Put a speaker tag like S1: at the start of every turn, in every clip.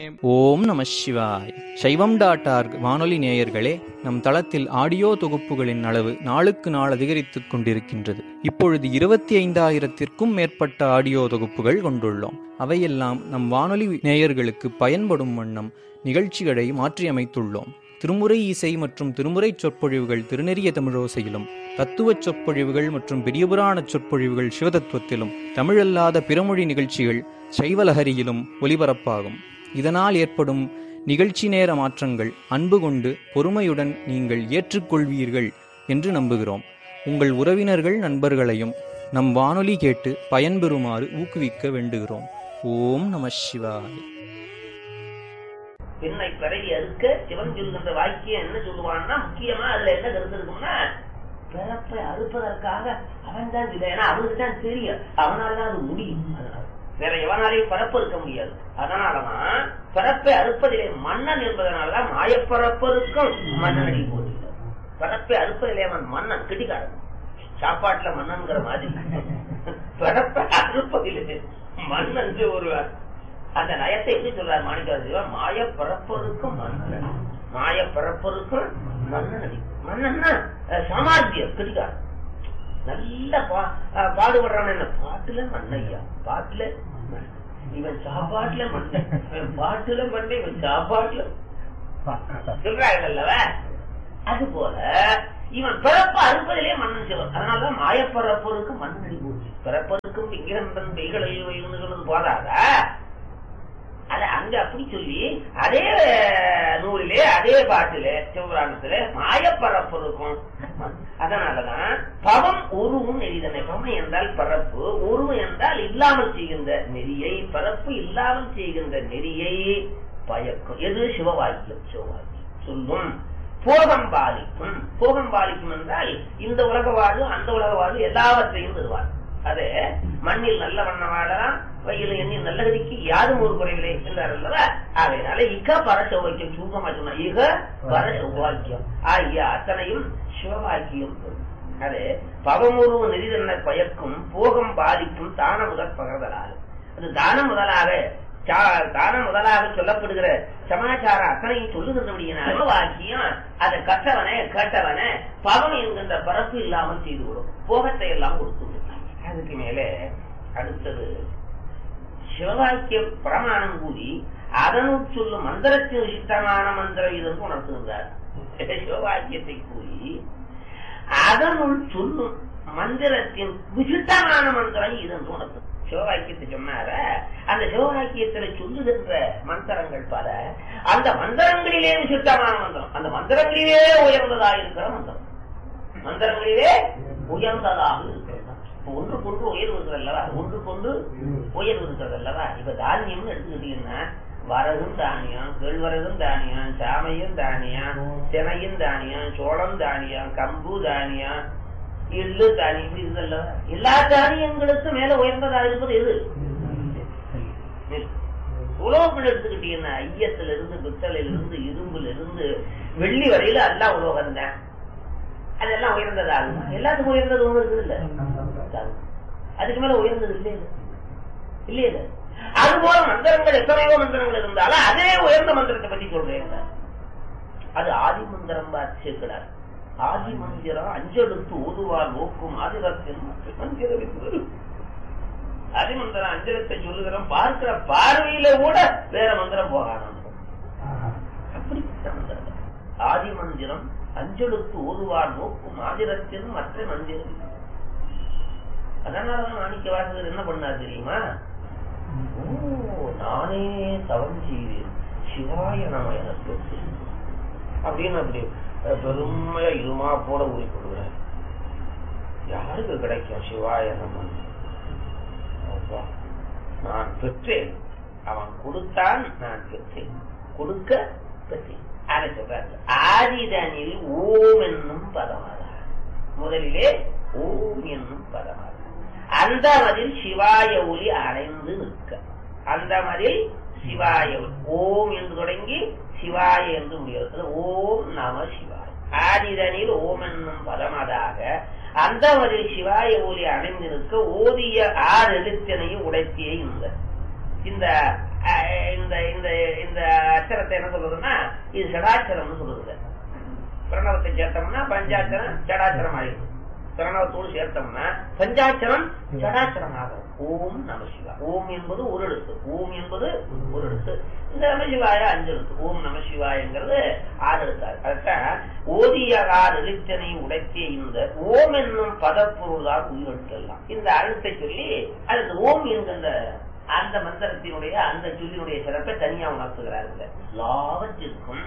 S1: ஓம் நம சிவாய் சைவம் டாட் ஆர்க் வானொலி நேயர்களே நம் தளத்தில் ஆடியோ தொகுப்புகளின் அளவு நாளுக்கு நாள் அதிகரித்துக் கொண்டிருக்கின்றது இப்பொழுது இருபத்தி ஐந்தாயிரத்திற்கும் மேற்பட்ட ஆடியோ தொகுப்புகள் கொண்டுள்ளோம் அவையெல்லாம் நம் வானொலி நேயர்களுக்கு பயன்படும் வண்ணம் நிகழ்ச்சிகளை மாற்றியமைத்துள்ளோம் திருமுறை இசை மற்றும் திருமுறை சொற்பொழிவுகள் திருநெறிய தமிழோசையிலும் தத்துவச் சொற்பொழிவுகள் மற்றும் பெரியபுராண சொற்பொழிவுகள் சிவதத்துவத்திலும் தமிழல்லாத பிறமொழி நிகழ்ச்சிகள் சைவலஹரியிலும் ஒலிபரப்பாகும் இதனால் ஏற்படும் நிகழ்ச்சி நேர மாற்றங்கள் அன்பு கொண்டு பொறுமையுடன் நீங்கள் ஏற்றுக்கொள்வீர்கள் என்று நம்புகிறோம் உங்கள் உறவினர்கள் நண்பர்களையும் நம் வானொலி கேட்டு பயன்பெறுமாறு ஊக்குவிக்க வேண்டுகிறோம் ஓம் நம சிவாய்
S2: பெண்ணை பிறவி அறுக்க சிவன் சொல்கின்ற வாக்கியம் என்ன சொல்லுவான்னா முக்கியமா அதுல என்ன கருத்து இருக்கும்னா பிறப்பை அறுப்பதற்காக அவன் தான் இல்லை ஏன்னா அவனுக்கு தான் தெரியும் அவனால தான் அது முடியும் அதனால வேற எவனாலையும் பிறப்பு இருக்க முடியாது அதனாலதான் பிறப்பை அறுப்பதிலே மன்னன் என்பதனாலதான் மாயப்பிறப்பருக்கும் மன்னனடி போடுகிறார் பிறப்பை அறுப்பதிலே அவன் மன்னன் கிட்டிக்காரன் சாப்பாட்டுல மன்னன்கிற மாதிரி பிறப்பை அறுப்பதிலே மன்னன் ஒருவர் அந்த நயத்தை எப்படி சொல்றாரு மாணிக்க மாய பிறப்பருக்கும் மன்னன் மாய பிறப்பருக்கும் மன்னன் மன்னன்னா சாமார்த்தியம் கிட்டிக்காரன் நல்ல பாடுபடுறான் என்ன பாட்டுல மண்ணையா பாட்டுல இவன் சாப்பாட்டுல மண்ணை இவன் பாட்டுல மண்ணை இவன் சாப்பாட்டுல சொல்றாங்க அல்லவ அது போல இவன் பிறப்பு அறுப்பதிலே மன்னன் சிவன் அதனாலதான் மாயப்பரப்போருக்கு மன்னன் அடி போச்சு பிறப்பருக்கும் இங்கிரந்தன் பெய்களில் வயலுன்னு போதாதா அத அங்க அப்படி சொல்லி அதே நூலிலே அதே பாட்டிலே சிவபுராணத்துல மாயப்பரப்பு அதனாலதான் பவம் உருவும் நெறிதனை பவம் என்றால் பரப்பு உருவு என்றால் இல்லாமல் செய்கின்ற நெறியை பரப்பு இல்லாமல் செய்கின்ற நெறியை பயக்கும் எது சிவவாக்கியம் சிவவாக்கியம் சொல்லும் போகம் பாலிக்கும் போகம் பாலிக்கும் என்றால் இந்த உலக வாழ்வு அந்த உலக வாழ்வு எல்லாவற்றையும் தருவார் அது மண்ணில் நல்ல வண்ண வாழலாம் வயலில் எண்ணில் நல்ல கதிக்கு யாரும் ஒரு குறைவில்லை என்றார் அல்லவா அதனால இக பர சௌவாக்கியம் சுருக்கமா சொன்ன இக பர சௌவாக்கியம் ஆகிய அத்தனையும் சிவவாக்கியம் அது பவமுருவு நெறிதன்ன பயக்கும் போகம் பாதிக்கும் தான முதற் பகர்தலால் அது தான முதலாக தான முதலாக சொல்லப்படுகிற சமாச்சாரம் அத்தனையும் சொல்லுகின்றபடியினால வாக்கியம் அதை கற்றவனே கேட்டவனே பவம் என்கின்ற பரப்பு இல்லாமல் செய்து விடும் போகத்தை எல்லாம் கொடுத்து அதுக்கு மேலே அடுத்தது சிவவாக்கிய பிரமாணம் கூறி அதனுள் சொல்லும் மந்திரத்தின் விசிஷ்டமான மந்திரம் இதற்கு உணர்த்துகின்றார் சிவவாக்கியத்தை கூறி அதனுள் சொல்லும் மந்திரத்தின் விசிஷ்டமான மந்திரம் இதென்று உணர்த்தும் சிவவாக்கியத்தை சொன்னார அந்த சிவவாக்கியத்துல சொல்லுகின்ற மந்திரங்கள் பல அந்த மந்திரங்களிலே விசிஷ்டமான மந்திரம் அந்த மந்திரங்களிலே உயர்ந்ததாக இருக்கிற மந்திரம் மந்திரங்களிலே உயர்ந்ததாக இருக்கிறது ஒன்றுக்கு ஒன்று உயர்வு இருக்கிறது அல்லவா ஒன்றுக்கு ஒன்று உயர்வு இருக்கிறது அல்லவா இப்ப தானியம்னு எடுத்துக்கிட்டீங்கன்னா வரகும் தானியம் கேழ்வரகும் தானியம் சாமையும் தானியம் தினையும் தானியம் சோளம் தானியம் கம்பு தானியம் எள்ளு தானியம் இப்படி இருக்குது அல்லவா எல்லா தானியங்களுக்கும் மேல உயர்ந்ததா இருப்பது எது உலோகங்கள் எடுத்துக்கிட்டீங்கன்னா ஐயத்துல இருந்து பித்தளையில இருந்து இரும்புல இருந்து வெள்ளி வரையில எல்லாம் உலோகம் தான் அதெல்லாம் உயர்ந்ததா எல்லாத்துக்கும் உயர்ந்தது ஒண்ணு இருக்குது இல்ல அதுக்கு மேல உயர்ந்தது இல்லையே இல்லையே அது போல மந்திரங்கள் எத்தனையோ மந்திரங்கள் இருந்தாலும் அதே உயர்ந்த மந்திரத்தை பத்தி சொல்றேன் அது ஆதி மந்திரம் பார்த்துக்கிறார் ஆதி மந்திரம் அஞ்செழுத்து ஓதுவார் நோக்கும் ஆதிரத்தின் மந்திரம் ஆதி மந்திரம் அஞ்சலத்தை சொல்லுகிறோம் பார்க்கிற பார்வையில கூட வேற மந்திரம் போகாதான் அப்படிப்பட்ட மந்திரம் ஆதி மந்திரம் அஞ்சலுக்கு ஓதுவார் நோக்கும் ஆதிரத்தின் மற்ற மந்திரம் அதனாலதான் மாணிக்க வாசகர் என்ன பண்ணார் தெரியுமா ஓ நானே தவம் செய்தேன் சிவாய நம எனக்கு அப்படின்னு அப்படி பெருமையா இருமா போல ஊறிக்கொள்கிறார் யாருக்கு கிடைக்கும் சிவாய நம நான் பெற்றேன் அவன் கொடுத்தான் நான் பெற்றேன் கொடுக்க பெற்றேன் அதை சொல்றாரு ஆதிதனில் ஓம் என்னும் பதமாக முதலிலே ஓம் என்னும் பதமாக அந்த மதில் சிவாய ஒளி அடைந்து நிற்க அந்த மதில் சிவாய ஓம் என்று தொடங்கி சிவாய என்று முடிகிறது ஓம் நம சிவாய ஆதிதனில் ஓம் என்னும் பதமதாக அந்த மதில் சிவாய ஒளி அடைந்து நிற்க ஓதிய ஆறு எழுத்தினையும் உடைத்திய இந்த இந்த அஹ், இந்த இந்த இந்த அச்சரத்தை என்ன சொல்றதுன்னா இது சடாச்சரம்னு சொல்றது பிரணவத்தை சேர்த்தோம்னா பஞ்சாட்சரம் சடாச்சரம் ஆயிடும் பிரணவத்தோடு சேர்த்தோம்னா பஞ்சாட்சரம் சடாச்சரம் ஆகும் ஓம் நம சிவா ஓம் என்பது ஒரு எழுத்து ஓம் என்பது ஒரு எழுத்து இந்த நம சிவாய அஞ்சு எழுத்து ஓம் நம சிவாயங்கிறது ஆறு எழுத்தாரு அதான் ஓதியகார் எழுத்தனை உடைத்தே இந்த ஓம் என்னும் பதப்பொருள்தான் உயிரெழுத்தெல்லாம் இந்த அழுத்தை சொல்லி அது ஓம் என்கின்ற அந்த மந்திரத்தினுடைய அந்த சொல்லினுடைய சிறப்பை தனியா உணர்த்துகிறார்கள் எல்லாவற்றிற்கும்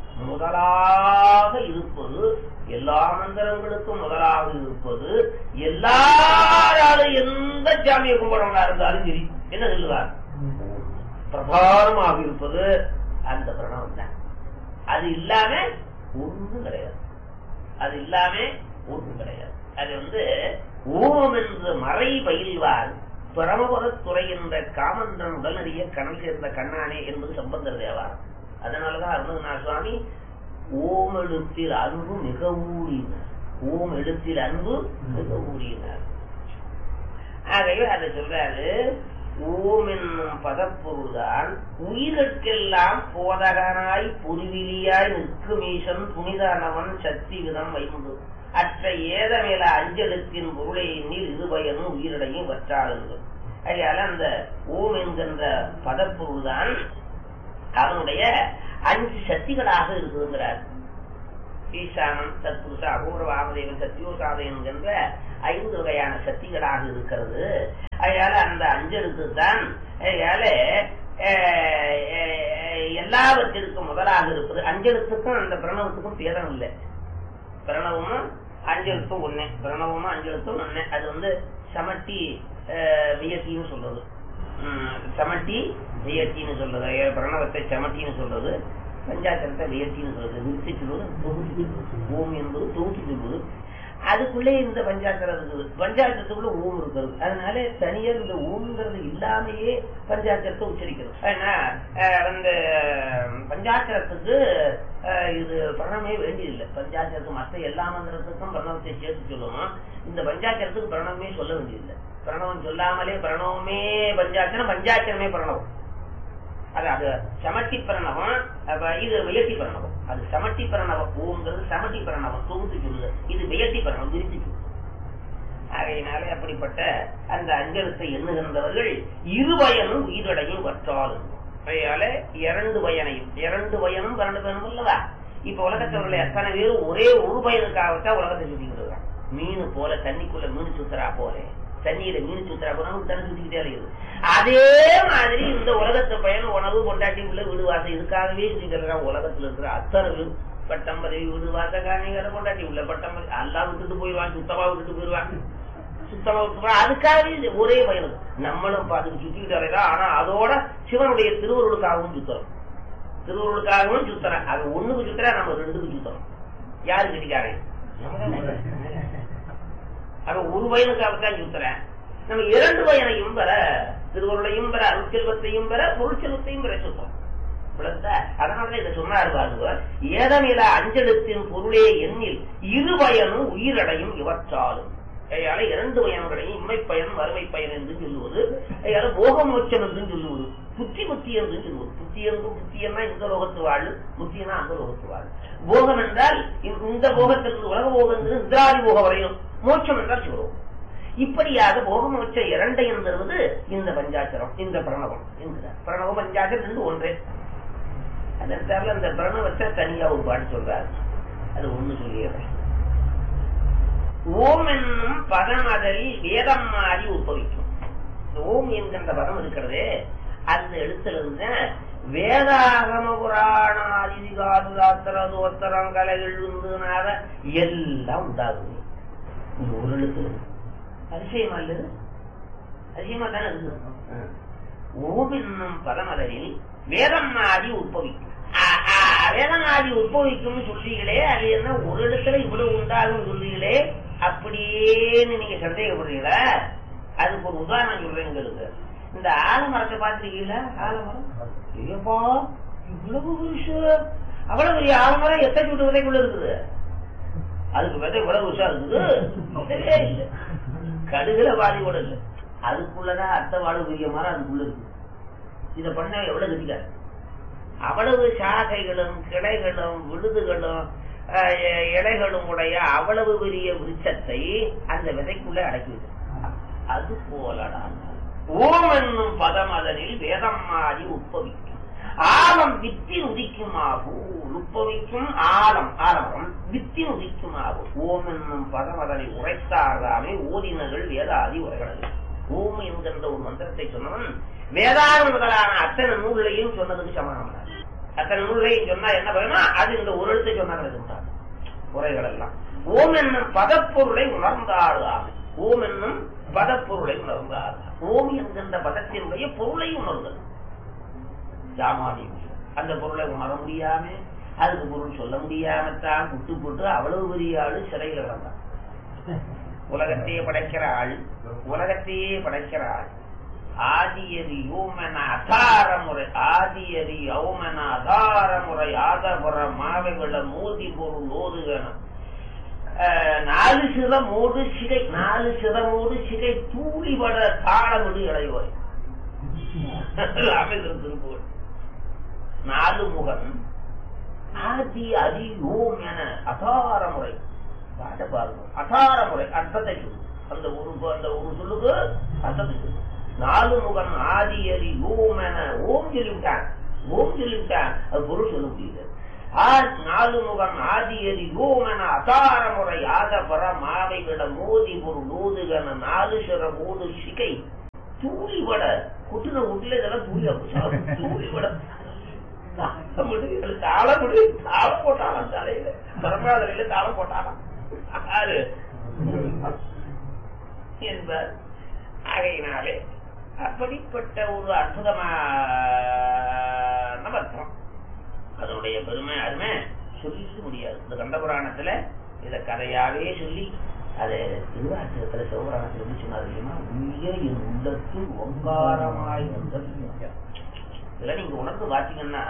S2: முதலாக இருப்பது எல்லா மந்திரங்களுக்கும் முதலாக இருப்பது எல்லாராலும் எந்த சாமியை கும்பிடவங்களா இருந்தாலும் சரி என்ன சொல்லுவார் பிரதானமாக இருப்பது அந்த பிரணவம் தான் அது இல்லாம ஒன்றும் கிடையாது அது இல்லாம ஒன்றும் கிடையாது அது வந்து ஓம் என்று மறை பயில்வார் பரமபுரத் துறைகின்ற காமன்றன் உடனடிய கணல் சேர்ந்த கண்ணானே என்பது சம்பந்தர் தேவாரம் அதனாலதான் அருணகிரிநாத சுவாமி ஓம் எழுத்தில் அன்பு மிக ஊறினார் ஓம் எழுத்தில் அன்பு மிக ஊறினார் ஆகவே அதை சொல்றாரு ஓம் என்னும் பதப்பொருள்தான் உயிர்கட்கெல்லாம் போதகனாய் பொறிவிலியாய் நிற்கும் ஈசன் புனிதானவன் சக்தி விதம் வைந்து அற்ற ஏதமேல அஞ்சலத்தின் பொருளை எண்ணில் இருபயனும் உயிரிடையும் வற்றாளுங்கள் அதனால அந்த ஓம் என்கின்ற பதப்பொருள்தான் அவனுடைய அஞ்சு சக்திகளாக இருக்குங்கிறார் ஈசானம் தத்புருஷ அபூர்வ வாமதேவன் சத்தியோசாதை என்கின்ற ஐந்து வகையான சக்திகளாக இருக்கிறது அதனால அந்த அஞ்சலுக்கு தான் அதனால அஹ், அஹ், எல்லாவற்றிற்கும் முதலாக இருப்பது அஞ்சலுத்துக்கும் அந்த பிரணவத்துக்கும் பேதம் இல்லை பிரணவமும் அஞ்செழுத்தும் ஒண்ணு பிரணவமும் அஞ்செழுத்தும் ஒண்ணு அது வந்து சமட்டி அஹ், வியத்தின்னு சொல்றது உம், சமட்டி வியத்தின்னு சொல்றது அஹ், பிரணவத்தை சமட்டின்னு சொல்றது பஞ்சாச்சரத்தை வியத்தின்னு சொல்றது விருத்தி சொல்வது தொகுதி சொல்வது. ஓம் என்பது தொகுதி சொல்வது அதுக்குள்ளே இந்த பஞ்சாச்சரம் இருக்குது பஞ்சாச்சரத்துக்குள்ள ஓம் இருக்கிறது அதனால தனியா இந்த ஓம்ங்கிறது இல்லாமையே பஞ்சாச்சரத்தை உச்சரிக்கிறது ஏன்னா அஹ், அந்த பஞ்சாச்சரத்துக்கு அஹ், இது பிரணமே வேண்டியதில்லை பஞ்சாச்சரத்துக்கு மற்ற எல்லா மந்திரத்துக்கும் பிரணவத்தை சேர்த்து சொல்லுவோம் இந்த பஞ்சாச்சரத்துக்கு பிரணவமே சொல்ல வேண்டியதில்லை பிரணவம் சொல்லாமலே பிரணவமே பஞ்சாச்சரம் பஞ்சாச்சரமே பிரணவம் அது அது சமட்டி பிரணவம் அப்ப இது வியத்தி பிரணவம் அது சமட்டி பிரணவம் ஓங்கிறது சமட்டி பிரணவம் தொகுத்து சொல்லுது இது வியத்தி பிரணவம் விரித்து சொல்லுது ஆகையினாலே அப்படிப்பட்ட அந்த அஞ்சலத்தை எண்ணுகின்றவர்கள் இருவயனும் உயிரடையும் வற்றாலும் அதையால இரண்டு வயனையும் இரண்டு வயனும் பன்னெண்டு பயனும் அல்லவா இப்ப உலகத்தவர்கள் எத்தனை பேர் ஒரே ஒரு பயனுக்காகத்தான் உலகத்தை சுத்திக்கிட்டு இருக்காங்க மீன் போல தண்ணிக்குள்ள மீன் சுத்துறா போல தண்ணியில மீன் சுத்துறா போல நமக்கு தண்ணி சுத்திக்கிட்டே இருக்குது அதே மாதிரி இந்த உலகத்து பயன் உணவு கொண்டாட்டி உள்ள வீடு வாசம் இதுக்காகவே சுத்திக்கிறான் உலகத்துல இருக்கிற அத்தனை பேர் பட்டம் பதவி வீடு வாச காரணிகளை கொண்டாட்டி உள்ள பட்டம் பதவி எல்லாம் விட்டுட்டு போயிடுவான் சுத்தமா விட்டுட்டு போயிடுவான் சுத்தமா விட்டுருவான் அதுக்காகவே இது ஒரே பயணம் நம்மளும் பார்த்துட்டு சுத்திக்கிட்டு வரையலாம் ஆனா அதோட சிவனுடைய திருவருளுக்காகவும் சுத்துறோம் திருவருளுக்காகவும் சுத்துறேன் அது ஒண்ணுக்கு சுத்துறேன் நம்ம ரெண்டுக்கு சுத்துறோம் யாரு கட்டிக்காரன் அவன் ஒரு வயனுக்காகத்தான் சுத்துறேன் நம்ம இரண்டு வயனையும் பெற திருவருளையும் பெற அருட்செல்வத்தையும் பெற பொருட்செல்வத்தையும் பெற சுத்தம் விளங்குதா? அதனாலதான் இதை சொன்னார் பாருங்க ஏதமில அஞ்சலத்தின் பொருளே எண்ணில் இரு பயனும் உயிரடையும் இவற்றாலும் கையால இரண்டு பயன்களையும் இம்மை பயன் வறுமை பயன் என்று சொல்லுவது கையால போக மோட்சம் என்று சொல்லுவது புத்தி புத்தி என்று சொல்லுவது புத்தி என்று புத்தியன்னா இந்த லோகத்து வாழ் புத்தியனா அந்த லோகத்து வாழ் போகம் என்றால் இந்த- இந்த போகத்திலிருந்து உலக போகம் என்று இந்திராதி போக வரையும் மோட்சம் என்றால் சிவரோகம் இப்படியாக போகமோட்ச இரண்டையும் தருவது இந்த பஞ்சாச்சரம் இந்த பிரணவம் என்கிறார் பிரணவம் பஞ்சாச்சரம் ரெண்டு ஒன்றே அதன் தவிர அந்த பிரணவத்தை தனியா ஒரு பாட்டு சொல்றாரு அது ஒண்ணு சொல்லிடுறேன் ஓம் என்னும் பதம் அதழில் வேதம் மாறி உற்பவிக்கும் இந்த ஓம் என்கின்ற பதம் இருக்கிறதே அந்த எழுத்துல இருந்த வேதாகம புராணாதி காதுராத்திர தோத்திரம் கலைகள் உண்டுனாத எல்லாம் உண்டாகுது இந்த ஒரு எழுத்து அதிசயமா இல்லது அதிசயமா தானே இருக்குது ஓம் என்னும் பதமதலில் வேதம் ஆதி உற்பவிக்கும் அ- அ- வேதம் ஆதி உற்பவிக்கும் சொல்றீங்களே அது என்ன ஒரு இடத்துல இவ்வளவு உண்டாகும் சொல்றீங்களே அப்படியேன்னு நீங்க சந்தேகப்படுறீங்களா அதுக்கு ஒரு உதாரணம் சொல்றேன் உங்களுக்கு இந்த ஆலமரத்தை பார்த்திருக்கீங்களா ஆலமரம் ஐயப்பா இவ்வளவு பெருசு அவ்வளவு பெரிய ஆலமரம் எத்தனை சுட்டு விதைக்குள்ள இருக்குது அதுக்கு விதை இவ்வளவு பெருசா இருக்குது இல்லவே இல்லை கடுகுல வாடி கூட இல்லை அதுக்குள்ளதான் அத்தை வாடு பெரிய மரம் அதுக்குள்ள இருக்கு இதை பண்ண எவ்வளவு கட்டிக்காரு அவ்வளவு சாகைகளும் கிளைகளும் விழுதுகளும் அஹ், இ- இலைகளும் உடைய அவ்வளவு பெரிய விருட்சத்தை அந்த விதைக்குள்ள அடக்கி விட்டு அது போலடா ஓம் என்னும் பதம் அதனில் வேதம் மாறி உற்பவிக்கும் ஆலம் வித்தின் உதிக்குமாகும் உற்பவிக்கும் ஆலம் ஆலமரம் வித்தின் உதிக்குமாகும் ஓம் என்னும் பதம் அதனை உரைத்தாராமே ஓதினர்கள் வேதாதி உரைகிறது ஓம் என்கின்ற ஒரு மந்திரத்தை சொன்னவன் வேதாகம் முதலான அத்தனை நூல்களையும் சொன்னதுக்கு சமானமான அத்தனை நூல்களையும் சொன்னா என்ன பயனா அது இந்த ஒரு எழுத்தை சொன்னா கிடைக்கின்றார் உரைகள் எல்லாம் ஓம் என்னும் பதப்பொருளை உணர்ந்தாடுதான் ஓம் என்னும் பதப்பொருளை உணர்ந்தார் ஓம் என்கின்ற பதத்தினுடைய பொருளை உணர்ந்தது சாமானியம் அந்த பொருளை உணர முடியாம அதுக்கு பொருள் சொல்ல முடியாம தான் புட்டு போட்டு அவ்வளவு பெரிய ஆளு சிறையில் கிடந்தான் உலகத்தையே படைக்கிற ஆள் உலகத்தையே படைக்கிற ஆள் ஆதியதி யோமன அதார முறை ஆதியதி யௌமன அதார முறை ஆதபுர மாவைகள மோதி பொருள் ஓதுகணும் அஹ், நாலு சிரமோடு சிகை நாலு சிரமோடு சிகை தூளிபட தாளமிடு இளையோர் ராமேந்திரன் திருப்பூர் நாலு முகன் ஆதி அதி ஓம் என அதார முறை பாட்ட பாருங்க அதார முறை அர்த்தத்தை சொல்லு அந்த ஒரு அந்த ஒரு சொல்லுக்கு அர்த்தத்தை சொல்லு நாலு முகன் ஆதி அதி ஓம் என ஓம் சொல்லிவிட்டான் ஓம் சொல்லிவிட்டான் அது பொருள் சொல்ல முடியுது ஆ- நாலு முகன் ஆதியதி ஓமன அசார முறை ஆத பர மாவைகள மோதி ஒரு நோதுகன நாலு சிற மூடு சிகை தூளி வட குட்டுன குட்டில இதெல்லாம் தூளி அப்படி தூளி வட தாளம் முடி தாளம் போட்டாலாம் தலையில பரமாதிரியில தாளம் போட்டாலாம் யாரு என்பார் ஆகையினாலே அப்படிப்பட்ட ஒரு அற்புதமான மந்திரம் அதனுடைய பெருமை அருமை சொல்லி முடியாது இந்த கண்ட புராணத்துல இத கதையாவே சொல்லி அது திருவாச்சகத்துல சிவபுராணத்துல எப்படி சொன்னார் தெரியுமா உய்ய என் உள்ளத்து ஒங்காரமாய் வந்தது இதெல்லாம் நீங்க உணர்ந்து பாத்தீங்கன்னா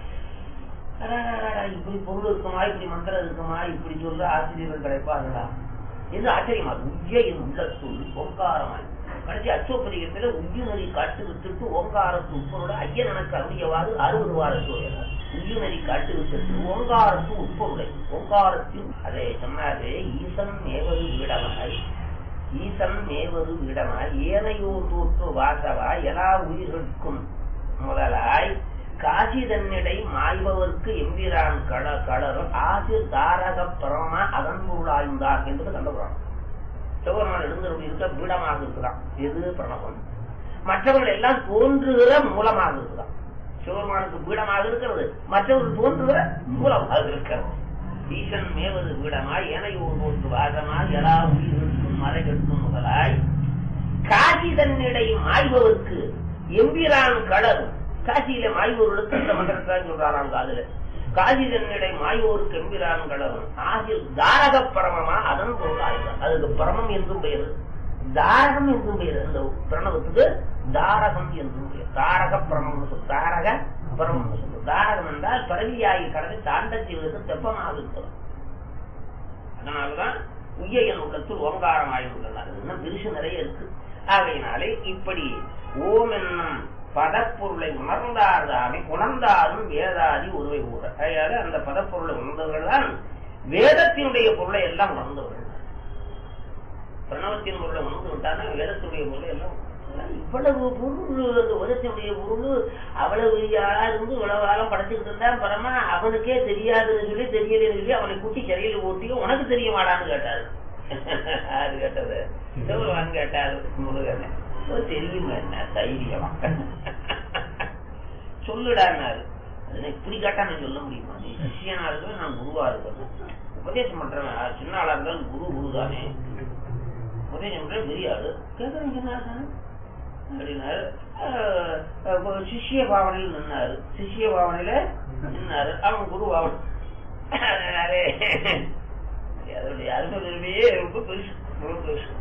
S2: அடாடாடாடா, இப்படி பொருள் இருக்குமா இப்படி மந்திரம் இருக்குமா இப்படி சொல்ற ஆசிரியர்கள் கிடைப்பார்களா என்று ஆச்சரியமா இருக்கு. உய்ய என் உள்ளத்துள் ஓங்காரமாய் கடைசி அச்சோப்பதிகத்துல உய்யுநெறி காட்டு விட்டுட்டு ஓங்காரத்து உட்பொருள ஐயன் எனக்கு அருளியவாறு அறுபது வாரத்து உயர்ந்தார் உய்யுநெறி காட்டு விட்டுட்டு ஓங்காரத்து உட்பொருளை ஓங்காரத்தில் அதை சொன்னாரு ஈசன் மேவது வீடமாய் ஈசன் மேவது வீடமாய் ஏனையோர் தோற்று வாசவா எல்லா உயிர்களுக்கும் முதலாய் காசி தன்னிடை மாய்பவர்க்கு எம்பிரான் கள களரும் ஆசிர் தாரக பரமா அதன் பொருளாய்ந்தார் என்பது கண்டுபிடிறான் சிவபெருமான் எழுந்தருள் இருக்க பீடமாக இருக்கிறான் எது பிரணவம் மற்றவர்கள் எல்லாம் தோன்றுகிற மூலமாக இருக்கிறான் சிவபெருமானுக்கு பீடமாக இருக்கிறது மற்றவர்கள் தோன்றுகிற மூலமாக இருக்கிறது ஈசன் மேவது பீடமாய் ஏனையோர் தோற்று வாசமாய் எல்லா உயிர்களுக்கும் மறைகளுக்கும் முதலாய் காசி தன்னிடை மாய்பவர்க்கு எம்பிரான் கடலும் காசியில மாய்வோர்களுக்கு இந்த மந்திரத்தான் சொல்றாராம் காதுல காசி தன்னிடை மாய்வோருக்கு எம்பிரான் கடலும் ஆகிய தாரக பரமமா அதன் பொருளாயிருந்தார் அதுக்கு பரமம் என்றும் பெயர் தாரகம் என்றும் பெயர் இந்த பிரணவத்துக்கு தாரகம் என்றும் பெயர் தாரக பரமம் சொல் தாரக பரமம் சொல்லு தாரகம் என்றால் பரவியாகி கடலை தாண்ட செய்வதற்கு தெப்பமாக இருக்கிறது அதனாலதான் உய்யன் உள்ளத்தில் ஓங்காரமாய் உள்ளனர் இன்னும் பெருசு நிறைய இருக்கு ஆகையினாலே இப்படி ஓம் என்னும் பதப்பொருளை உணர்ந்தார்தாமே உணர்ந்தாலும் வேதாதி உருவை கூட அதாவது அந்த பதப்பொருளை உணர்ந்தவர்கள் தான் வேதத்தினுடைய பொருளை எல்லாம் உணர்ந்தவர்கள் பிரணவத்தின் பொருளை உணர்ந்து விட்டானா வேதத்துடைய பொருளை எல்லாம் உணர்ந்தார்கள். இவ்வளவு பொருள் அந்த உலகத்தினுடைய பொருள் அவ்வளவு பெரிய ஆளா இருந்து இவ்வளவு காலம் படைச்சுக்கிட்டு இருந்தான் பரமா அவனுக்கே தெரியாதுன்னு சொல்லி தெரியலன்னு சொல்லி அவனை கூட்டி சிறையில் ஓட்டி உனக்கு தெரிய மாட்டான்னு கேட்டாரு அது கேட்டது சிவபெருமான் கேட்டாரு முருகன் "ஓ, தெரியுமா என்ன தைரியமா சொல்லுடான்னாரு அது இப்படி கேட்டா நான் சொல்ல முடியுமா நீ சிஷியனா இருக்கணும் நான் குருவா இருக்கணும் உபதேசம் பண்றவன் ஆ, சின்ன ஆளா இருந்தாலும் குரு குரு தானே உபதேசம் பண்ற பெரிய ஆளு கேட்கறீங்க என்ன தானே அப்படின்னாரு அஹ், அஹ், சிஷ்ய பாவனையில் நின்னாரு சிஷ்ய பாவனையில நின்னாரு அவன் குரு பாவனை அதனாலே அதனுடைய அருமை பெருமையே ரொம்ப பெருசு ரொம்ப பெருசு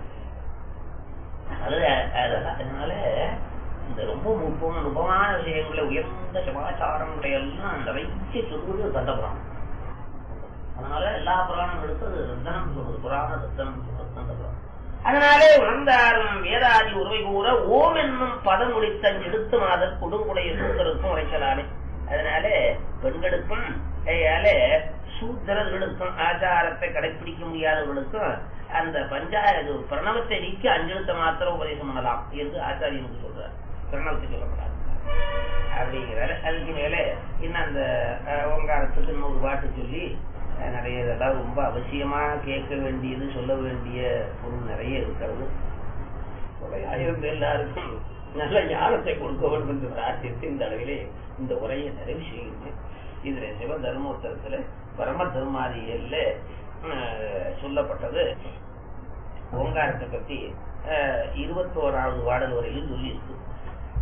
S2: அதனால அதனால- அதனால இந்த ரொம்ப நுட்பம் நுட்பமான விஷயங்களை உயர்ந்த சமாச்சாரங்களை எல்லாம் நிறைய சொல்வது கண்டபுராணம் அதனால எல்லா புராணங்களுக்கும் அது ரத்தனம் சொல்றது புராண ரத்தனம் சொல்றது கண்டபுராணம் அதனாலே உணர்ந்தாரும் வேதாதி உருவை கூற ஓம் என்னும் பதம் முடித்த எடுத்து மாதர் கொடுங்குடைய சூத்தருக்கும் உரைக்கலானே அதனாலே பெண்களுக்கும் கையாலே சூத்திரர்களுக்கும் ஆச்சாரத்தை கடைபிடிக்க முடியாதவர்களுக்கும் அந்த பஞ்சாயத்து பிரணவத்தை நீக்கி அஞ்செழுத்த மாத்திரம் உபதேசம் பண்ணலாம் என்று ஆச்சாரியனுக்கு சொல்றார் பிரணவத்தை சொல்லப்படாது அப்படிங்கிறாரு அதுக்கு மேல இன்னும் அந்த அஹ், ஓங்காரத்துக்கு இன்னொரு பாட்டு சொல்லி அஹ், நிறைய இதெல்லாம் ரொம்ப அவசியமா கேட்க வேண்டியது சொல்ல வேண்டிய பொருள் நிறைய இருக்கிறது உரையாயிருந்து எல்லாருக்கும் நல்ல ஞானத்தை கொடுக்க வேண்டும் என்று பிரார்த்தித்து இந்த அளவிலே இந்த உரையை நிறைவு செய்கின்றேன் இதுல சிவ தர்மோத்தரத்துல பரம தர்மாதிகள்ல அஹ், சொல்லப்பட்டது ஓங்காரத்தை பத்தி அஹ், இருபத்தோராவது பாடல் வரையிலும் சொல்லி இருக்கு